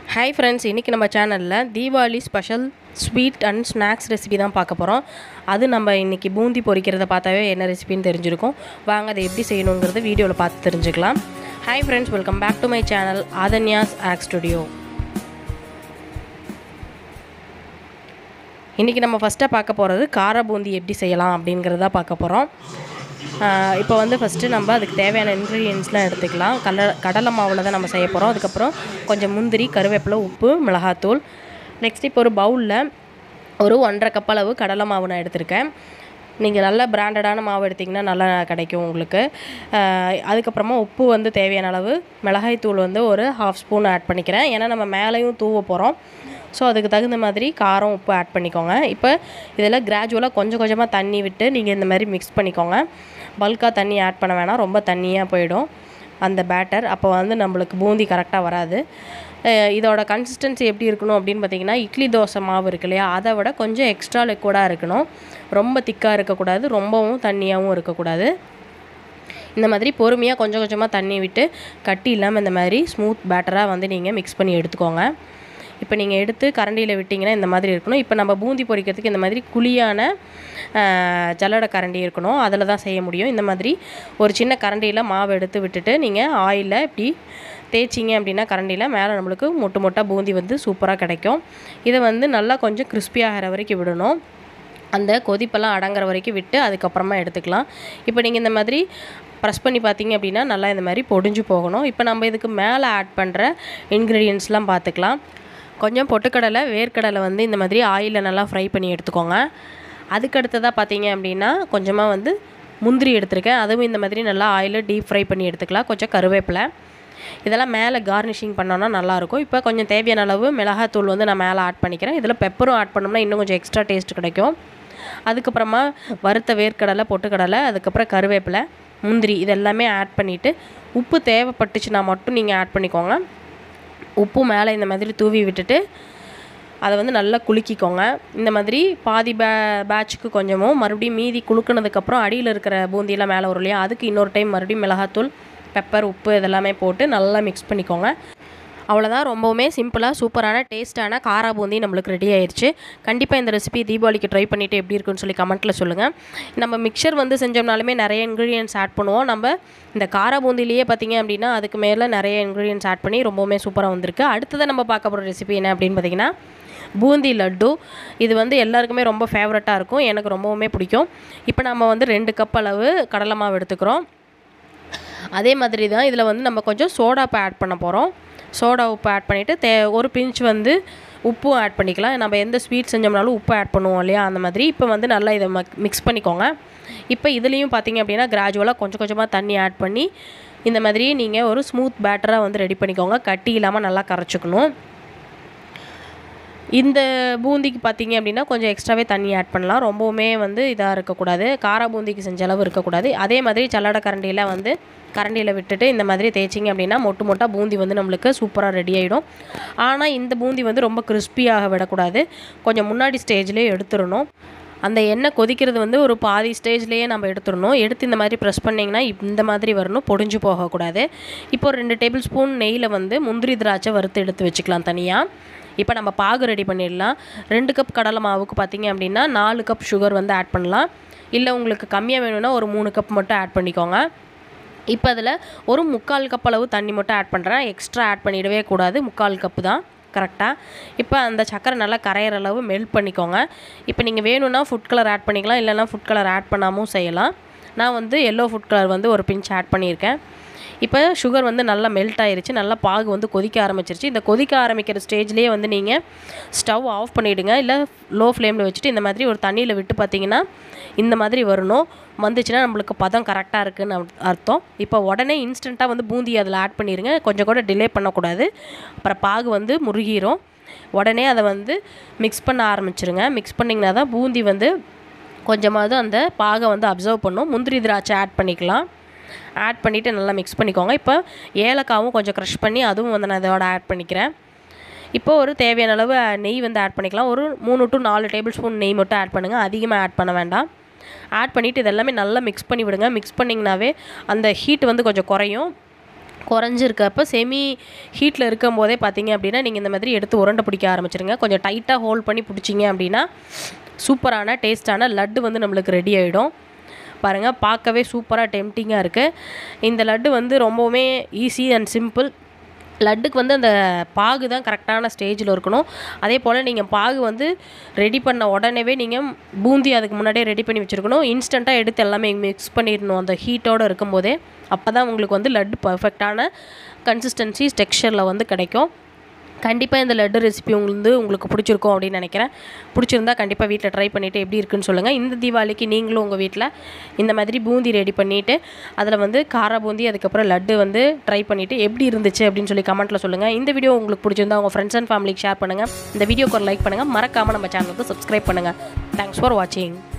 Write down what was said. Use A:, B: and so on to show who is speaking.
A: hi friends இன்றைக்கி நம்ம சேனலில் Deepavali special sweet and snacks recipe தான் பார்க்க போகிறோம் அது நம்ம இன்றைக்கி பூந்தி பொரிக்கிறத பார்த்தாவே என்ன ரெசிபின்னு தெரிஞ்சிருக்கும் வாங்க அதை எப்படி செய்யணுங்கிறத வீடியோவில் பார்த்து தெரிஞ்சுக்கலாம் hi friends welcome back to my channel Aadhanya's ஆக் ஸ்டுடியோ இன்றைக்கி நம்ம ஃபஸ்ட்டாக பார்க்க போகிறது கார பூந்தி எப்படி செய்யலாம் அப்படிங்கிறத பார்க்க போகிறோம் இப்போ வந்து ஃபஸ்ட்டு நம்ம அதுக்கு தேவையான இன்க்ரீடியன்ஸ்லாம் எடுத்துக்கலாம் கடல கடலை மாவில் தான் நம்ம செய்ய போகிறோம் அதுக்கப்புறம் கொஞ்சம் முந்திரி கருவேப்பிலை உப்பு மிளகாத்தூள் நெக்ஸ்ட் இப்போ ஒரு பவுலில் ஒரு ஒன்றரை கப் அளவு கடலை மாவு நான் எடுத்திருக்கேன் நீங்கள் நல்ல பிராண்டடான மாவு எடுத்திங்கன்னா நல்லா கிடைக்கும் உங்களுக்கு அதுக்கப்புறமா உப்பு வந்து தேவையான அளவு மிளகாய் தூள் வந்து ஒரு ஹாஃப் ஸ்பூன் ஆட் பண்ணிக்கிறேன் ஏன்னா நம்ம மேலேயும் தூவ போகிறோம் ஸோ அதுக்கு தகுந்த மாதிரி காரம் உப்பு ஆட் பண்ணிக்கோங்க இப்போ இதில் கிராஜுவலாக கொஞ்சம் கொஞ்சமாக தண்ணி விட்டு நீங்கள் இந்த மாதிரி மிக்ஸ் பண்ணிக்கோங்க பல்காக தண்ணி ஆட் பண்ண வேணாம் ரொம்ப தண்ணியாக போயிடும் அந்த பேட்டர் அப்போ வந்து நம்மளுக்கு பூந்தி கரெக்டாக வராது இதோட கன்சிஸ்டன்சி எப்படி இருக்கணும் அப்படின்னு பார்த்தீங்கன்னா இட்லி தோசை மாவு இருக்கு இல்லையா அதை விட கொஞ்சம் எக்ஸ்ட்ரா லிக்விடாக இருக்கணும் ரொம்ப திக்காக இருக்கக்கூடாது ரொம்பவும் தண்ணியாகவும் இருக்கக்கூடாது இந்த மாதிரி பொறுமையாக கொஞ்சம் கொஞ்சமாக தண்ணி விட்டு கட்டி இல்லாமல் இந்த மாதிரி ஸ்மூத் பேட்டராக வந்து நீங்கள் மிக்ஸ் பண்ணி எடுத்துக்கோங்க இப்போ நீங்கள் எடுத்து கரண்டியில் விட்டிங்கன்னா இந்த மாதிரி இருக்கணும் இப்போ நம்ம பூந்தி பொரிக்கிறதுக்கு இந்த மாதிரி குழியான ஜல்லடை கரண்டி இருக்கணும் அதில் தான் செய்ய முடியும் இந்த மாதிரி ஒரு சின்ன கரண்டியில் மாவு எடுத்து விட்டுட்டு நீங்கள் ஆயிலில் இப்படி தேய்ச்சிங்க அப்படின்னா கரண்டியில் மேலே நம்மளுக்கு மொட்டு மொட்டாக பூந்தி வந்து சூப்பராக கிடைக்கும் இதை வந்து நல்லா கொஞ்சம் கிறிஸ்பியாகிற வரைக்கும் விடணும் அந்த கொதிப்பெல்லாம் அடங்குற வரைக்கும் விட்டு அதுக்கப்புறமா எடுத்துக்கலாம் இப்போ நீங்கள் இந்த மாதிரி ப்ரெஸ் பண்ணி பார்த்தீங்க அப்படின்னா நல்லா இந்த மாதிரி பொடிஞ்சு போகணும் இப்போ நம்ம இதுக்கு மேலே ஆட் பண்ணுற இன்க்ரீடியன்ஸ்லாம் பார்த்துக்கலாம் கொஞ்சம் பொட்டுக்கடலை வேர்க்கடலை வந்து இந்த மாதிரி ஆயிலில் நல்லா ஃப்ரை பண்ணி எடுத்துக்கோங்க அதுக்கு அடுத்ததாக பார்த்தீங்க அப்படின்னா கொஞ்சமாக வந்து முந்திரி எடுத்திருக்கேன் அதுவும் இந்த மாதிரி நல்லா ஆயிலில் டீப் ஃப்ரை பண்ணி எடுத்துக்கலாம் கொஞ்சம் கருவேப்பிலை இதெல்லாம் மேலே கார்னிஷிங் பண்ணோன்னா நல்லாயிருக்கும் இப்போ கொஞ்சம் தேவையான அளவு மிளகாத்தூள் வந்து நான் மேலே ஆட் பண்ணிக்கிறேன் இதில் பெப்பரும் ஆட் பண்ணோம்னா இன்னும் கொஞ்சம் எக்ஸ்ட்ரா டேஸ்ட் கிடைக்கும் அதுக்கப்புறமா வறுத்த வேர்க்கடலை பொட்டுக்கடலை அதுக்கப்புறம் கருவேப்பிலை முந்திரி இதெல்லாமே ஆட் பண்ணிவிட்டு உப்பு தேவைப்பட்டுச்சுன்னா மட்டும் நீங்கள் ஆட் பண்ணிக்கோங்க உப்பு மேலே இந்த மாதிரி தூவி விட்டுட்டு அதை வந்து நல்லா குலுக்கிக்கோங்க இந்த மாதிரி பாதி பே பேட்சுக்கு கொஞ்சமும் மறுபடியும் மீதி குலுக்குனதுக்கப்புறம் அடியில் இருக்கிற பூந்தியெல்லாம் மேலே வரும் இல்லையா அதுக்கு இன்னொரு டைம் மறுபடியும் மிளகாத்தூள் பெப்பர் உப்பு இதெல்லாமே போட்டு நல்லா மிக்ஸ் பண்ணிக்கோங்க அவ்வளோதான் ரொம்பவுமே சிம்பிளாக சூப்பரான டேஸ்ட்டான காரா பூந்தி நம்மளுக்கு ரெடி ஆயிடுச்சு கண்டிப்பாக இந்த ரெசிபி தீபாவளிக்கு ட்ரை பண்ணிவிட்டு எப்படி இருக்குன்னு சொல்லி கமெண்ட்டில் சொல்லுங்கள் நம்ம மிக்சர் வந்து செஞ்சோம்னாலுமே நிறைய இன்க்ரீடியன்ஸ் ஆட் பண்ணுவோம் நம்ம இந்த காரா பூந்திலேயே பார்த்திங்க அப்படின்னா அதுக்கு மேலே நிறைய இன்க்ரீடியன்ஸ் ஆட் பண்ணி ரொம்பவுமே சூப்பராக வந்திருக்கு அடுத்ததை நம்ம பார்க்க போகிற ரெசிபி என்ன அப்படின்னு பார்த்திங்கன்னா பூந்தி லட்டு இது வந்து எல்லாருக்குமே ரொம்ப ஃபேவரட்டாக இருக்கும் எனக்கு ரொம்பவுமே பிடிக்கும் இப்போ நம்ம வந்து ரெண்டு கப் அளவு கடலை மாவு எடுத்துக்கிறோம் அதே மாதிரி தான் இதில் வந்து நம்ம கொஞ்சம் சோடாப்பு ஆட் பண்ண போகிறோம் சோடா உப்பு ஆட் பண்ணிவிட்டு தே ஒரு பிஞ்ச் வந்து உப்பும் ஆட் பண்ணிக்கலாம் நம்ம எந்த ஸ்வீட் செஞ்சோம்னாலும் உப்பு ஆட் பண்ணுவோம் இல்லையா அந்த மாதிரி இப்போ வந்து நல்லா இதை மிக்ஸ் பண்ணிக்கோங்க இப்போ இதுலேயும் பார்த்தீங்க அப்படின்னா கிராஜுவலாக கொஞ்சம் கொஞ்சமாக தண்ணி ஆட் பண்ணி இந்த மாதிரி நீங்கள் ஒரு ஸ்மூத் பேட்டராக வந்து ரெடி பண்ணிக்கோங்க கட்டி இல்லாமல் நல்லா கரைச்சிக்கணும் இந்த பூந்திக்கு பார்த்தீங்க அப்படின்னா கொஞ்சம் எக்ஸ்ட்ராவே தண்ணி ஆட் பண்ணலாம் ரொம்பவுமே வந்து இதாக இருக்கக்கூடாது காரா பூந்திக்கு செஞ்ச அளவு இருக்கக்கூடாது அதே மாதிரி சல்லடை கரண்டியில் வந்து கரண்டியில் விட்டுட்டு இந்த மாதிரி தேய்ச்சிங்க அப்படின்னா மொட்டு மொட்டாக பூந்தி வந்து நம்மளுக்கு சூப்பராக ரெடி ஆகிடும் ஆனால் இந்த பூந்தி வந்து ரொம்ப கிறிஸ்பியாக விடக்கூடாது கொஞ்சம் முன்னாடி ஸ்டேஜ்லேயே எடுத்துடணும் அந்த எண்ணெய் கொதிக்கிறது வந்து ஒரு பாதி ஸ்டேஜ்லேயே நம்ம எடுத்துடணும் எடுத்து இந்த மாதிரி ப்ரெஸ் பண்ணிங்கன்னா இந்த மாதிரி வரணும் பொடிஞ்சு போகக்கூடாது இப்போ ரெண்டு டேபிள் ஸ்பூன் நெய்யில் வந்து முந்திரி திராட்சை வறுத்து எடுத்து வச்சுக்கலாம் தனியாக இப்போ நம்ம பாகு ரெடி பண்ணிடலாம் ரெண்டு கப் கடலை மாவுக்கு பார்த்திங்க அப்படின்னா நாலு கப் சுகர் வந்து ஆட் பண்ணலாம் இல்லை உங்களுக்கு கம்மியாக வேணும்னா ஒரு மூணு கப் மட்டும் ஆட் பண்ணிக்கோங்க இப்போ அதில் ஒரு முக்கால் கப் அளவு தண்ணி மட்டும் ஆட் பண்ணுறேன் எக்ஸ்ட்ரா ஆட் பண்ணிடவே கூடாது முக்கால் கப்பு தான் கரெக்டாக இப்போ அந்த சக்கரை நல்லா கரையிற அளவு மெல்ட் பண்ணிக்கோங்க இப்போ நீங்கள் வேணும்னா ஃபுட் கலர் ஆட் பண்ணிக்கலாம் இல்லைனா ஃபுட் கலர் ஆட் பண்ணாமல் செய்யலாம் நான் வந்து எல்லோ ஃபுட் கலர் வந்து ஒரு பிஞ்ச் ஆட் பண்ணியிருக்கேன் இப்போ சுகர் வந்து நல்லா மெல்ட் ஆயிருச்சு நல்லா பாகு வந்து கொதிக்க ஆரம்பிச்சிருச்சு இந்த கொதிக்க ஆரம்பிக்கிற ஸ்டேஜ்லேயே வந்து நீங்கள் ஸ்டவ் ஆஃப் பண்ணிவிடுங்க இல்லை லோ ஃப்ளேமில் வச்சுட்டு இந்த மாதிரி ஒரு தண்ணியில் விட்டு பார்த்தீங்கன்னா இந்த மாதிரி வரணும் வந்துச்சுன்னா நம்மளுக்கு பதம் கரெக்டாக இருக்குதுன்னு அர்த்தம் இப்போ உடனே இன்ஸ்டண்ட்டாக வந்து பூந்தி அதில் ஆட் பண்ணிடுங்க கொஞ்சம் கூட டிலே பண்ணக்கூடாது அப்புறம் பாகு வந்து முருகிரும் உடனே அதை வந்து மிக்ஸ் பண்ண ஆரம்பிச்சிருங்க மிக்ஸ் பண்ணிங்கன்னா தான் பூந்தி வந்து கொஞ்சமாவது அந்த பாகை வந்து அப்சர்வ் பண்ணும் முந்திரி திராட்சை ஆட் பண்ணிக்கலாம் ஆட் பண்ணிவிட்டு நல்லா மிக்ஸ் பண்ணிக்கோங்க இப்போ ஏலக்காவும் கொஞ்சம் க்ரஷ் பண்ணி அதுவும் வந்து நான் இதோட ஆட் பண்ணிக்கிறேன் இப்போ ஒரு தேவையான அளவு நெய் வந்து ஆட் பண்ணிக்கலாம் ஒரு மூணு டு நாலு டேபிள் ஸ்பூன் நெய் மட்டும் ஆட் பண்ணுங்கள் அதிகமாக ஆட் பண்ண வேண்டாம் ஆட் பண்ணிவிட்டு இதெல்லாமே நல்லா மிக்ஸ் பண்ணி விடுங்க மிக்ஸ் பண்ணிங்கனாவே அந்த ஹீட் வந்து கொஞ்சம் குறையும் குறைஞ்சிருக்கப்ப செமி ஹீட்டில் இருக்கும் போதே பார்த்தீங்க அப்படின்னா நீங்கள் இந்த மாதிரி எடுத்து உருண்டை பிடிக்க ஆரம்பிச்சிருங்க கொஞ்சம் டைட்டாக ஹோல்ட் பண்ணி பிடிச்சிங்க அப்படின்னா சூப்பரான டேஸ்டான லட்டு வந்து நம்மளுக்கு ரெடி ஆகிடும் பாருங்கள் பார்க்கவே சூப்பராக டெம்டிங்காக இருக்குது இந்த லட்டு வந்து ரொம்பவுமே ஈஸி அண்ட் சிம்பிள் லட்டுக்கு வந்து அந்த பாகு தான் கரெக்டான ஸ்டேஜில் இருக்கணும் அதே போல் நீங்கள் பாகு வந்து ரெடி பண்ண உடனேவே நீங்கள் பூந்தி அதுக்கு முன்னாடியே ரெடி பண்ணி வச்சுருக்கணும் இன்ஸ்டண்ட்டாக எடுத்து எல்லாமே மிக்ஸ் பண்ணிடணும் அந்த ஹீட்டோடு இருக்கும்போதே அப்போ தான் உங்களுக்கு வந்து லட்டு பர்ஃபெக்டான கன்சிஸ்டன்சி டெக்ஸ்சரில் வந்து கிடைக்கும் கண்டிப்பாக இந்த லட்டு ரெசிபி உங்களுக்கு உங்களுக்கு பிடிச்சிருக்கும் அப்படின்னு நினைக்கிறேன் பிடிச்சிருந்தா கண்டிப்பாக வீட்டில் ட்ரை பண்ணிவிட்டு எப்படி இருக்குன்னு சொல்லுங்கள் இந்த தீபாவளிக்கு நீங்களும் உங்கள் வீட்டில் இந்த மாதிரி பூந்தி ரெடி பண்ணிவிட்டு அதில் வந்து கார பூந்தி அதுக்கப்புறம் லட்டு வந்து ட்ரை பண்ணிவிட்டு எப்படி இருந்துச்சு அப்படின்னு சொல்லி கமெண்ட்டில் சொல்லுங்கள் இந்த வீடியோ உங்களுக்கு பிடிச்சிருந்தா உங்கள் ஃப்ரெண்ட்ஸ் அண்ட் ஃபேமிலிக்கு ஷேர் பண்ணுங்கள் இந்த வீடியோக்கு ஒரு லைக் பண்ணுங்கள் மறக்காமல் நம்ம சேனலுக்கு சப்ஸ்கிரைப் பண்ணுங்கள் தேங்க்ஸ் ஃபார் வாட்சிங்